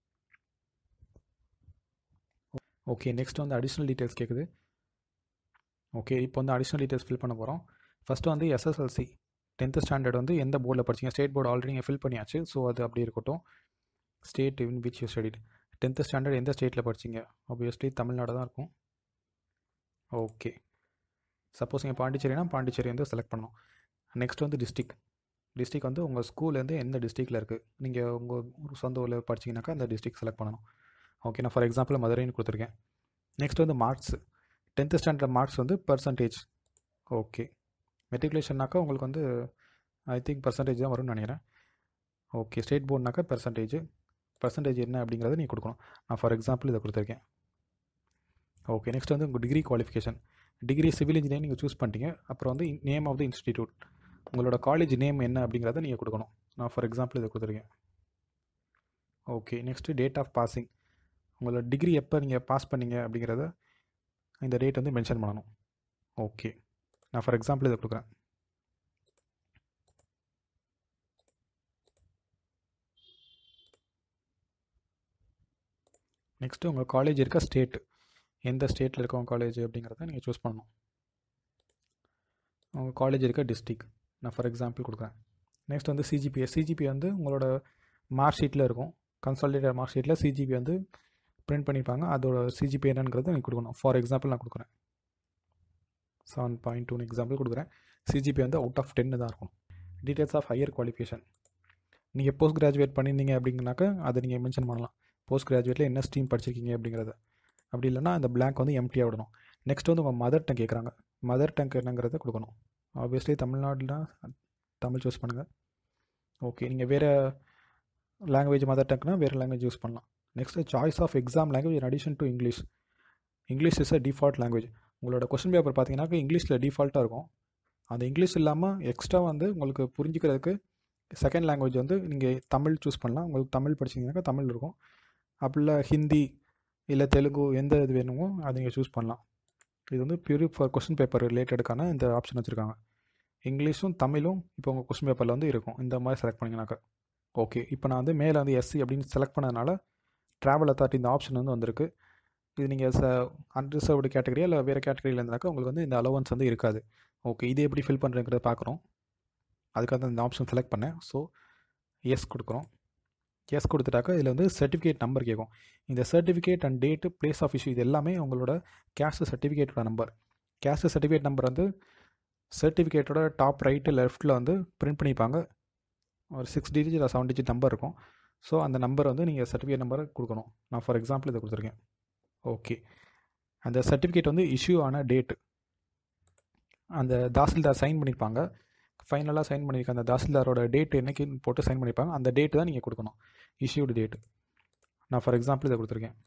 ஓகே நெக்ஸ்ட் வந்து அடிஷ்னல் டீட்டெயில்ஸ் கேட்குது ஓகே இப்போ வந்து அடிஷ்னல் டீட்டெயில்ஸ் ஃபில் பண்ண போகிறோம் ஃபஸ்ட்டு வந்து எஸ்எஸ்எல்சி டென்த்து ஸ்டாண்டர்ட் வந்து எந்த போர்டில் படிச்சிங்க ஸ்டேட் போர்டு ஆல்ரெடி நீங்கள் ஃபில் பண்ணியாச்சு ஸோ அது அப்படி இருக்கட்டும் state in which you studied tenth standard எந்த ஸ்டேட்டில் படிச்சிங்க ஆப்வியஸ்லி தமிழ்நாடு தான் இருக்கும் ஓகே சப்போஸ் நீங்கள் பாண்டிச்சேரினா பாண்டிச்சேரி வந்து செலக்ட் பண்ணணும் நெக்ஸ்ட் வந்து டிஸ்ட்ரிக் டிஸ்ட்ரிக் வந்து உங்கள் ஸ்கூல்லேருந்து எந்த டிஸ்ட்ரிக்டில் இருக்குது நீங்கள் உங்கள் ஊர் சொந்த ஊரில் படிச்சிங்கனாக்கா அந்த டிஸ்ட்ரிக் செலக்ட் பண்ணணும் ஓகே நான் ஃபார் எக்ஸாம்பிள் மதுரைன்னு கொடுத்துருக்கேன் நெக்ஸ்ட் வந்து மார்க்ஸ் டென்த்து ஸ்டாண்டர்ட் மார்க்ஸ் வந்து பர்சன்டேஜ் ஓகே மெட்ரிகுலேஷன்னாக்கா உங்களுக்கு வந்து ஐ திங்க் பர்சன்டேஜ் தான் வரும்னு நினைக்கிறேன் ஓகே ஸ்டேட் போர்டுனாக்கா பர்சன்டேஜ் பர்சன்டேஜ் என்ன அப்படிங்கிறத நீங்கள் கொடுக்கணும் நான் ஃபார் எக்ஸாம்பிள் இதை கொடுத்துருக்கேன் ஓகே நெக்ஸ்ட் வந்து உங்கள் degree qualification degree civil engineering நீங்கள் சூஸ் பண்ணிட்டீங்க அப்புறம் வந்து நேம் ஆஃப் த இன்ஸ்டிடியூட் உங்களோட காலேஜ் நேம் என்ன அப்படிங்கிறத நீங்கள் கொடுக்கணும் நான் ஃபார் எக்ஸாம்பிள் இதை கொடுத்துருக்கேன் okay next date of passing உங்களோட டிகிரி எப்போ நீங்கள் பாஸ் பண்ணீங்க அப்படிங்கிறத இந்த டேட் வந்து மென்ஷன் பண்ணணும் ஓகே நான் ஃபார் எக்ஸாம்பிள் இதை கொடுக்குறேன் நெக்ஸ்ட்டு உங்கள் காலேஜ் இருக்க ஸ்டேட் எந்த ஸ்டேட்டில் இருக்க உங்கள் காலேஜ் அப்படிங்கிறத நீங்கள் சூஸ் பண்ணணும் உங்கள் காலேஜ் இருக்க டிஸ்ட்ரிக் நான் ஃபார் எக்ஸாம்பிள் கொடுக்குறேன் நெக்ஸ்ட் வந்து சிஜிபிஏ சிஜிபி வந்து உங்களோட மார்க் ஷீட்டில் இருக்கும் கன்சாலிடேட் மார்க் ஷீட்டில் சிஜிபி வந்து பிரிண்ட் பண்ணியிருப்பாங்க அதோட சிஜிபி என்னங்கிறது நீங்கள் கொடுக்கணும் ஃபார் எக்ஸாம்பிள் நான் கொடுக்குறேன் செவன் பாயிண்ட் டூன்னு எக்ஸாம்பிள் கொடுக்குறேன் சிஜிபி வந்து அவுட் ஆஃப் டென்னு தான் இருக்கும் டீட்டெயில்ஸ் ஆஃப் ஹையர் குவாலிஃபிகேஷன் நீங்கள் போஸ்ட் கிராஜுவேட் பண்ணியிருந்தீங்க அப்படிங்கனாக்கா அதை நீங்கள் மென்ஷன் பண்ணலாம் போஸ்ட் கிராஜுவேட்டில் என்ன ஸ்ட்ரீம் படிச்சிருக்கீங்க அப்படிங்கிறத அப்படி இல்லைனா அந்த பிளாங்க் வந்து எம்டியாக விடணும் நெக்ஸ்ட் வந்து உங்கள் மதர் டங் கேட்குறாங்க மதர் டங் என்னங்கிறத கொடுக்கணும் ஆப்வியஸ்லி தமிழ்நாடுனா தமிழ் சூஸ் பண்ணுங்கள் ஓகே நீங்கள் வேறு லாங்குவேஜ் மதர் டங்க்னா வேறு லாங்குவேஜ் யூஸ் பண்ணலாம் next choice of exam language in addition to English English is a default language உங்களோட கொஸ்டின் பேப்பர் பார்த்தீங்கன்னாக்கா இங்கிலீஷில் டிஃபால்ட்டாக இருக்கும் அந்த இங்கிலீஷ் இல்லாமல் எக்ஸ்ட்ரா வந்து உங்களுக்கு புரிஞ்சிக்கிறதுக்கு செகண்ட் லாங்குவேஜ் வந்து நீங்கள் தமிழ் சூஸ் பண்ணலாம் உங்களுக்கு தமிழ் படிச்சிங்கனாக்கா தமிழ் இருக்கும் அப்படி இல்லை ஹிந்தி இல்லை தெலுங்கு எந்த இது வேணுமோ அதை நீங்கள் சூஸ் பண்ணலாம் இது வந்து பியூரி ஃபார் கொஸ்டின் பேப்பர் ரிலேட்டடுக்கான இந்த ஆப்ஷன் வச்சுருக்காங்க இங்கிலீஷும் தமிழும் இப்போ உங்கள் கொஸ்டின் பேப்பரில் வந்து இருக்கும் இந்த மாதிரி செலக்ட் பண்ணிங்கனாக்கா ஓகே இப்போ நான் வந்து மேலே வந்து எஸ்சி அப்படின்னு செலக்ட் பண்ணதுனால ட்ராவல் அத்தாரிட்டி இந்த ஆப்ஷன் வந்து வந்திருக்கு இது நீங்கள் ச அன்ரிசர்வ்டு கேட்டகரியா இல்லை வேறு கேட்டகரியில் இருந்தாக்கா உங்களுக்கு வந்து இந்த அலவன்ஸ் வந்து இருக்காது ஓகே இது எப்படி ஃபில் பண்ணுறதுங்கிறத பார்க்குறோம் அதுக்காக தான் இந்த ஆப்ஷன் செலக்ட் பண்ணேன் ஸோ எஸ் கொடுக்குறோம் எஸ் கொடுத்துட்டாக்கா இதில் வந்து சர்டிஃபிகேட் நம்பர் கேட்கும் இந்த certificate and date place of issue இது எல்லாமே உங்களோட கேஸ்ட் சர்டிஃபிகேட்டோட நம்பர் கேஸ்ட் சர்டிஃபிகேட் நம்பர் வந்து சர்டிஃபிகேட்டோட டாப் ரைட்டு லெஃப்ட்டில் வந்து பிரிண்ட் பண்ணிப்பாங்க ஒரு சிக்ஸ் டிஜிட் இல்லை செவன் டிஜிட் நம்பர் இருக்கும் ஸோ அந்த நம்பர் வந்து நீங்கள் சர்டிஃபிகேட் நம்பரை கொடுக்கணும் நான் ஃபார் எக்ஸாம்பிள் இதை கொடுத்துருக்கேன் ஓகே அந்த சர்டிஃபிகேட் வந்து இஷ்யூ ஆன டேட்டு அந்த தாசில்தார் சைன் பண்ணியிருப்பாங்க ஃபைனலாக சைன் பண்ணியிருக்க அந்த தாசில்தாரோட டேட் என்னைக்குன்னு போட்டு சைன் பண்ணியிருப்பாங்க அந்த டேட்டு தான் நீங்கள் கொடுக்கணும் இஷ்யூடு டேட்டு நான் ஃபார் எக்ஸாம்பிள் இதை கொடுத்துருக்கேன்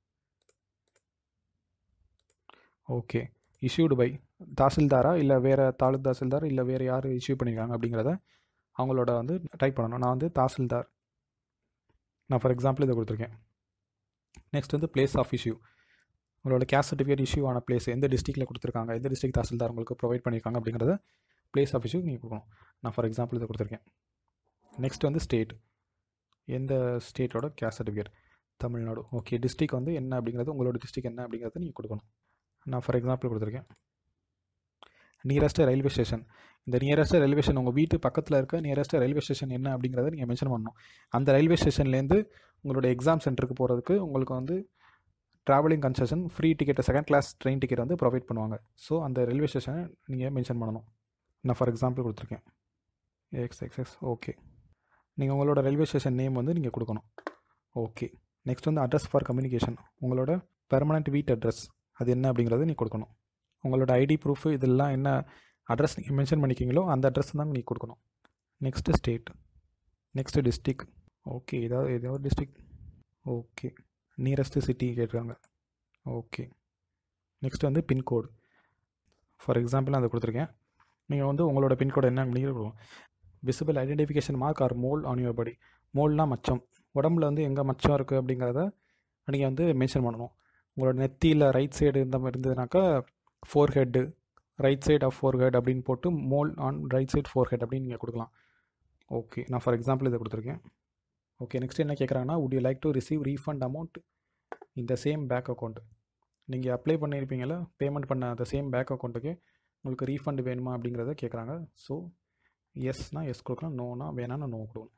ஓகே இஷ்யூடு பை தாசில்தாரா இல்லை வேறு தாலுக் தாசில்தார் இல்லை வேறு யார் இஷ்யூ பண்ணியிருக்காங்க அப்படிங்கிறத அவங்களோட வந்து டைப் பண்ணணும் நான் வந்து தாசில்தார் நான் ஃபார் எக்ஸாம்பிள் இதை கொடுத்துருக்கேன் நெக்ஸ்ட் வந்து பிளேஸ் ஆஃப் இஷ்யூ உங்களோட கேஸ்ட் சர்டிஃபிகேட் இஷ்யூ ஆன பிளேஸ் எந்த டிஸ்ட்ரிக்ட்டில் கொடுத்துருக்காங்க எந்த டிஸ்ட்ரிக்ட் தாசில்தார் உங்களுக்கு ப்ரொவைட் பண்ணியிருக்காங்க அப்படிங்கிறத பிளேஸ் ஆஃப் இஷ்யூ நீங்கள் கொடுக்கணும் நான் ஃபார் எக்ஸாம்பிள் இதை கொடுத்துருக்கேன் நெக்ஸ்ட் வந்து ஸ்டேட் எந்த ஸ்டேட்டோட caste certificate Tamil Nadu okay district வந்து என்ன அப்படிங்கிறது உங்களோட டிஸ்ட்ரிக் என்ன அப்படிங்கிறத நீங்கள் கொடுக்கணும் நான் ஃபார் எக்ஸாம்பிள் கொடுத்துருக்கேன் நியரஸ்ட் ரயில்வே ஸ்டேஷன் இந்த நியரஸ்ட் ரயில்வே ஸ்டேஷன் உங்கள் வீட்டு பக்கத்தில் இருக்க நியரஸ்ட் ரயில்வே ஸ்டேஷன் என்ன அப்படிங்கிறத நீங்கள் மென்ஷன் பண்ணணும் அந்த ரயில்வே ஸ்டேஷன்லேருந்து உங்களோட எக்ஸாம் சென்டருக்கு போகிறதுக்கு உங்களுக்கு வந்து travelling concession free ticket second class train ticket வந்து ப்ரொவைட் பண்ணுவாங்க ஸோ அந்த ரயில்வே ஸ்டேஷனை நீங்கள் மென்ஷன் பண்ணணும் நான் ஃபார் எக்ஸாம்பிள் கொடுத்துருக்கேன் எக்ஸ் எக்ஸ் எக்ஸ் ஓகே நீங்கள் உங்களோட ரயில்வே ஸ்டேஷன் நேம் வந்து நீங்கள் கொடுக்கணும் ஓகே நெக்ஸ்ட் வந்து அட்ரஸ் ஃபார் கம்யூனிகேஷன் உங்களோட பெர்மனண்ட் வீட் அட்ரஸ் அது என்ன அப்படிங்கிறத நீ கொடுக்கணும் உங்களோட ஐடி ப்ரூஃப் இதெல்லாம் என்ன அட்ரஸ் நீங்கள் மென்ஷன் பண்ணிக்கிங்களோ அந்த அட்ரஸ் தான் நீ கொடுக்கணும் next state next district okay ஏதாவது ஏதாவது டிஸ்ட்ரிக் ஓகே நியரஸ்ட்டு சிட்டி கேட்டிருக்காங்க ஓகே நெக்ஸ்ட் வந்து பின்கோடு ஃபார் எக்ஸாம்பிள் நான் அதை கொடுத்துருக்கேன் நீங்கள் வந்து உங்களோட பின்கோடு என்ன அப்படிங்கிறது visible identification mark or mole on your body மோல்னா மச்சம் உடம்புல வந்து எங்கே மச்சம் இருக்குது அப்படிங்கிறத நீங்கள் வந்து மென்ஷன் பண்ணணும் உங்களோட நெத்தியில் ரைட் சைடு இந்த மாதிரி இருந்ததுனாக்கா forehead right side of forehead அப்படின்னு போட்டு mole on right side forehead அப்படின்னு நீங்கள் கொடுக்கலாம் ஓகே நான் ஃபார் எக்ஸாம்பிள் இதை கொடுத்துருக்கேன் ஓகே நெக்ஸ்ட் என்ன கேட்குறாங்கன்னா would you like to receive refund amount இந்த சேம் பேங்க் அக்கௌண்ட் நீங்கள் அப்ளை பண்ணியிருப்பீங்களா பேமெண்ட் பண்ண அந்த சேம் பேங்க் அக்கௌண்ட்டுக்கு உங்களுக்கு ரீஃபண்ட் வேணுமா அப்படிங்கிறத கேட்குறாங்க ஸோ எஸ்னா எஸ் கொடுக்கலாம் நோனா வேணான்னா நோ கொடுக்கணும்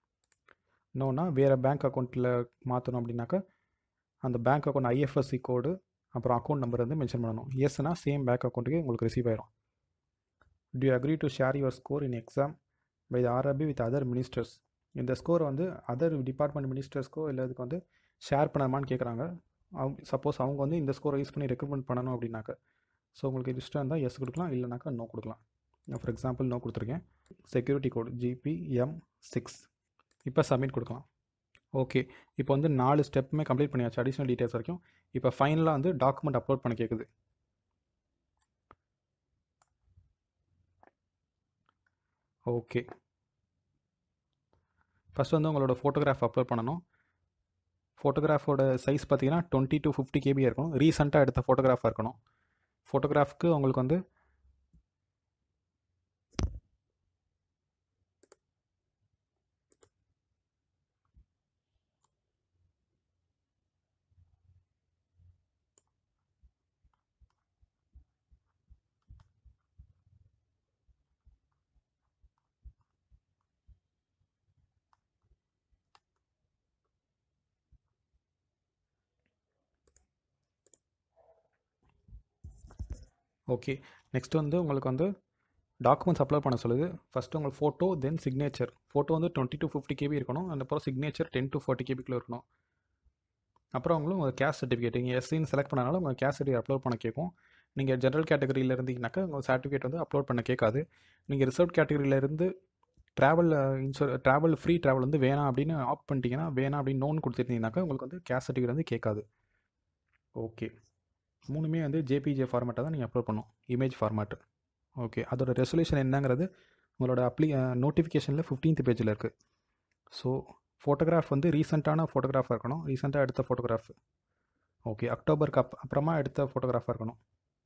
நோனா வேறு பேங்க் அக்கௌண்ட்டில் மாற்றணும் அப்படின்னாக்கா அந்த பேங்க் அக்கௌண்ட் ஐஎஃப்எஸ்சி கோடு அப்புறம் அக்கௌண்ட் நம்பர் வந்து மென்ஷன் பண்ணணும் எஸ்னா சேம் பேங்க் அக்கௌண்ட்டுக்கு உங்களுக்கு ரிசீவ் ஆயிரும் do you agree to share your score in exam by the RRB with other ministers இந்த ஸ்கோர் வந்து அதர் டிபார்ட்மெண்ட் மினிஸ்டர்ஸ்க்கோ இல்லை இதுக்கு வந்து ஷேர் பண்ணணுமான்னு கேட்குறாங்க அவங்க சப்போஸ் அவங்க வந்து இந்த ஸ்கோரை யூஸ் பண்ணி ரெக்ரூட்மெண்ட் பண்ணணும் அப்படின்னாக்க ஸோ உங்களுக்கு இது இஷ்டம் இருந்தால் எஸ் கொடுக்கலாம் இல்லைனாக்கா நோ கொடுக்கலாம் நான் ஃபார் எக்ஸாம்பிள் நோ கொடுத்துருக்கேன் செக்யூரிட்டி கோடு ஜிபிஎம் சிக்ஸ் இப்போ சப்மிட் கொடுக்கலாம் ஓகே இப்போ வந்து நாலு ஸ்டெப்புமே கம்ப்ளீட் பண்ணியாச்சு அடிஷ்னல் டீட்டெயில்ஸ் வரைக்கும் இப்போ ஃபைனலாக வந்து டாக்குமெண்ட் அப்லோட் பண்ண கேட்குது ஓகே ஃபஸ்ட் வந்து உங்களோட ஃபோட்டோகிராஃப் அப்லோட் பண்ணணும் ஃபோட்டோகிராஃபோட சைஸ் பார்த்தீங்கன்னா டுவெண்ட்டி டு ஃபிஃப்டி கேபி இருக்கணும் ரீசெண்டாக எடுத்த ஃபோட்டோகிராஃபாக இருக்கணும் ஃபோட்டோகிராஃப்க்கு உங்களுக்கு வந்து ஓகே நெக்ஸ்ட் வந்து உங்களுக்கு வந்து டாக்குமெண்ட்ஸ் அப்லோட் பண்ண சொல்லுது ஃபஸ்ட்டு உங்களுக்கு ஃபோட்டோ தென் சிக்னேச்சர் ஃபோட்டோ வந்து டுவெண்ட்டி டு ஃபிஃப்டி கேபி இருக்கணும் அந்த அப்புறம் சிக்னேச்சர் டென் டு ஃபார்ட்டி கேபிக்குள்ளே இருக்கணும் அப்புறம் உங்களுக்கு உங்கள் கேஸ் சர்டிஃபிகேட் நீங்கள் எஸ்சின்னு செலக்ட் பண்ணனால உங்கள் கேஸ் சர்டிஃபிகேட் அப்லோட் பண்ண கேட்கும் நீங்கள் ஜென்ரல் கேட்டகரியில் இருந்தீங்கன்னாக்கா உங்கள் சர்டிஃபிகேட் வந்து அப்லோட் பண்ண கேட்காது நீங்கள் ரிசர்வ் கேட்டகரியில் இருந்து travel insure travel free travel வந்து வேணாம் அப்படின்னு ஆப் பண்ணிட்டீங்கன்னா வேணாம் அப்படின்னு நோன் கொடுத்துருந்தீங்கன்னாக்கா உங்களுக்கு வந்து கேஸ் சர்டிஃபிகேட் வந்து கேட்காது ஓகே மூணுமே வந்து ஜேபிஜே ஃபார்மேட்டை தான் நீங்கள் அப்லோட் பண்ணணும் இமேஜ் ஃபார்மேட்டு ஓகே அதோட ரெசல்யூஷன் என்னங்கிறது உங்களோட அப்ளி நோட்டிஃபிகேஷனில் ஃபிஃப்டீன்த் பேஜில் இருக்குது ஸோ ஃபோட்டோகிராஃப் வந்து ரீசெண்டான ஃபோட்டோகிராஃபாக இருக்கணும் ரீசெண்டாக எடுத்த ஃபோட்டோகிராஃப் ஓகே அக்டோபருக்கு அப் அப்புறமா எடுத்த ஃபோட்டோகிராஃபாக இருக்கணும்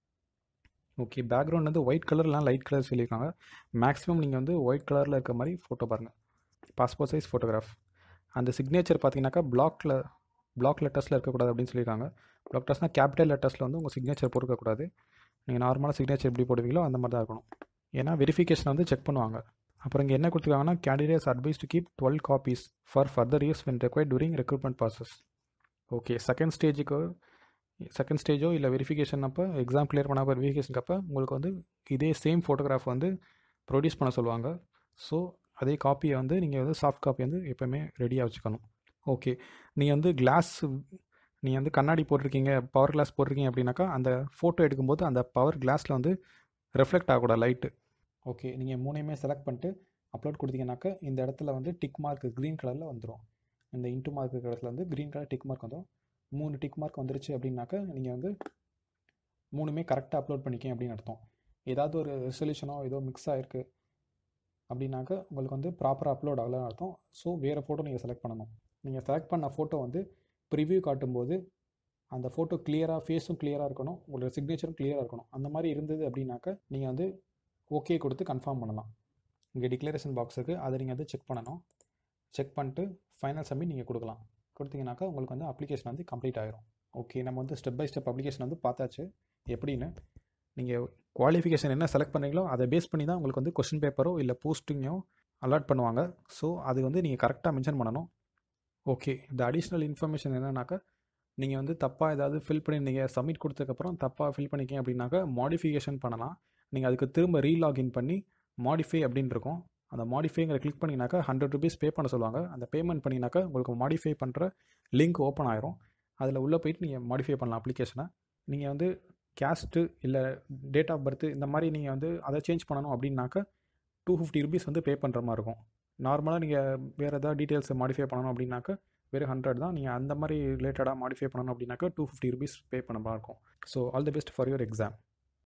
ஓகே பேக்ரவுண்ட் வந்து ஒயிட் கலர்லாம் லைட் கலர் சொல்லியிருக்காங்க மேக்ஸிமம் நீங்கள் வந்து ஒயிட் கலரில் இருக்க மாதிரி ஃபோட்டோ பாருங்கள் பாஸ்போர்ட் சைஸ் ஃபோட்டோகிராஃப் அந்த சிக்னேச்சர் பார்த்தீங்கன்னாக்கா பிளாக்ல பிளாக் லெட்டர்ஸில் இருக்கக்கூடாது அப்படின்னு சொல்லியிருக்காங்க பிளாக் லெட்டர்ஸ்னால் கேபிட்டல் லெட்டர்ஸில் வந்து உங்கள் சிக்னேச்சர் போட்டுக்கக்கூடாது நீங்கள் நார்மலாக சிக்னேச்சர் எப்படி போடுவீங்களோ அந்த மாதிரி தான் இருக்கணும் ஏன்னா வெரிஃபிகேஷன் வந்து செக் பண்ணுவாங்க அப்புறம் இங்கே என்ன கொடுத்துருக்காங்கன்னா candidates advise to keep twelve copies for further use when required during recruitment process okay second ஸ்டேஜுக்கு செகண்ட் ஸ்டேஜோ இல்லை வெரிஃபிகேஷன் அப்போ எக்ஸாம் கிளியர் பண்ண வெரிஃபிகேஷனுக்கு அப்போ உங்களுக்கு வந்து இதே சேம் ஃபோட்டோகிராஃப் வந்து ப்ரொடியூஸ் பண்ண சொல்லுவாங்க ஸோ அதே காப்பியை வந்து நீங்கள் வந்து சாஃப்ட் காப்பி வந்து எப்போவுமே ரெடியாக வச்சுக்கணும் ஓகே நீங்கள் வந்து கிளாஸ் நீங்கள் வந்து கண்ணாடி போட்டிருக்கீங்க பவர் கிளாஸ் போட்டிருக்கீங்க அப்படின்னாக்கா அந்த ஃபோட்டோ எடுக்கும்போது அந்த பவர் கிளாஸில் வந்து ரெஃப்ளெக்ட் ஆகக்கூடாது லைட்டு ஓகே நீங்கள் மூணையுமே செலக்ட் பண்ணிட்டு அப்லோட் கொடுத்தீங்கன்னாக்க இந்த இடத்துல வந்து டிக் மார்க் க்ரீன் கலரில் வந்துடும் இந்த இன்ட்டு மார்க் இருக்கிற இடத்துல வந்து க்ரீன் கலர் டிக் மார்க் வந்துடும் மூணு டிக் மார்க் வந்துருச்சு அப்படின்னாக்க நீங்கள் வந்து மூணுமே கரெக்டாக அப்லோட் பண்ணிக்கங்க அப்படின்னு அர்த்தம் ஏதாவது ஒரு ரெசல்யூஷனோ ஏதோ மிக்ஸ் ஆகிருக்கு அப்படின்னாக்க உங்களுக்கு வந்து ப்ராப்பராக அப்லோட் ஆகலன்னு அர்த்தம் ஸோ வேறு ஃபோட்டோ நீங்கள் செலக்ட் பண்ணணும் நீங்கள் செலக்ட் பண்ண ஃபோட்டோ வந்து ப்ரிவ்யூ காட்டும்போது அந்த ஃபோட்டோ கிளியராக ஃபேஸும் கிளியராக இருக்கணும் உங்களோட சிக்னேச்சரும் கிளியராக இருக்கணும் அந்த மாதிரி இருந்தது அப்படின்னாக்க நீங்கள் வந்து ஓகே கொடுத்து கன்ஃபார்ம் பண்ணலாம் இங்கே டிக்ளரேஷன் பாக்ஸுக்கு அதை நீங்கள் வந்து செக் பண்ணணும் செக் பண்ணிட்டு ஃபைனல் சப்மிட் நீங்கள் கொடுக்கலாம் கொடுத்தீங்கன்னாக்கா உங்களுக்கு வந்து அப்ளிகேஷன் வந்து கம்ப்ளீட் ஆயிரும் ஓகே நம்ம வந்து ஸ்டெப் பை ஸ்டெப் அப்ளிகேஷன் வந்து பார்த்தாச்சு எப்படின்னு நீங்கள் குவாலிஃபிகேஷன் என்ன செலக்ட் பண்ணுறீங்களோ அதை பேஸ் பண்ணி தான் உங்களுக்கு வந்து கொஸ்டின் பேப்பரோ இல்லை போஸ்டிங்கோ அலாட் பண்ணுவாங்க ஸோ அது வந்து நீங்கள் கரெக்டாக மென்ஷன் பண்ணணும் ஓகே இந்த அடிஷ்னல் இன்ஃபர்மேஷன் என்னன்னாக்கா நீங்கள் வந்து தப்பாக ஏதாவது ஃபில் பண்ணி நீங்கள் சப்மிட் கொடுத்ததுக்கப்புறம் தப்பாக ஃபில் பண்ணிக்கங்க அப்படின்னாக்கா மாடிஃபிகேஷன் பண்ணலாம் நீங்கள் அதுக்கு திரும்ப ரீலாகின் பண்ணி மாடிஃபை அப்படின்னு இருக்கும் அந்த மாடிஃபைங்கிற கிளிக் பண்ணிங்கனாக்கா ஹண்ட்ரட் ருபீஸ் பே பண்ண சொல்லுவாங்க அந்த பேமெண்ட் பண்ணிங்கனாக்கா உங்களுக்கு மாடிஃபை பண்ணுற லிங்க் ஓப்பன் ஆயிரும் அதில் உள்ளே போயிட்டு நீங்கள் மாடிஃபை பண்ணலாம் அப்ளிகேஷனை நீங்கள் வந்து கேஸ்ட்டு இல்லை டேட் ஆஃப் பர்த் இந்த மாதிரி நீங்கள் வந்து அதை சேஞ்ச் பண்ணணும் அப்படின்னாக்கா டூ ஃபிஃப்டி ருபீஸ் வந்து பே பண்ணுற மாதிரி இருக்கும் நார்மலாக நீங்கள் வேறு ஏதாவது டீட்டெயில்ஸை மாடிஃபை பண்ணணும் அப்படின்னாக்கா வெறும் ஹண்ட்ரட் தான் நீங்கள் அந்த மாதிரி ரிலேட்டடாக மாடிஃபை பண்ணணும் அப்படின்னாக்கா டூ ஃபிஃப்டி ருபீஸ் பே பண்ண மாதிரி இருக்கும் so all the best for your exam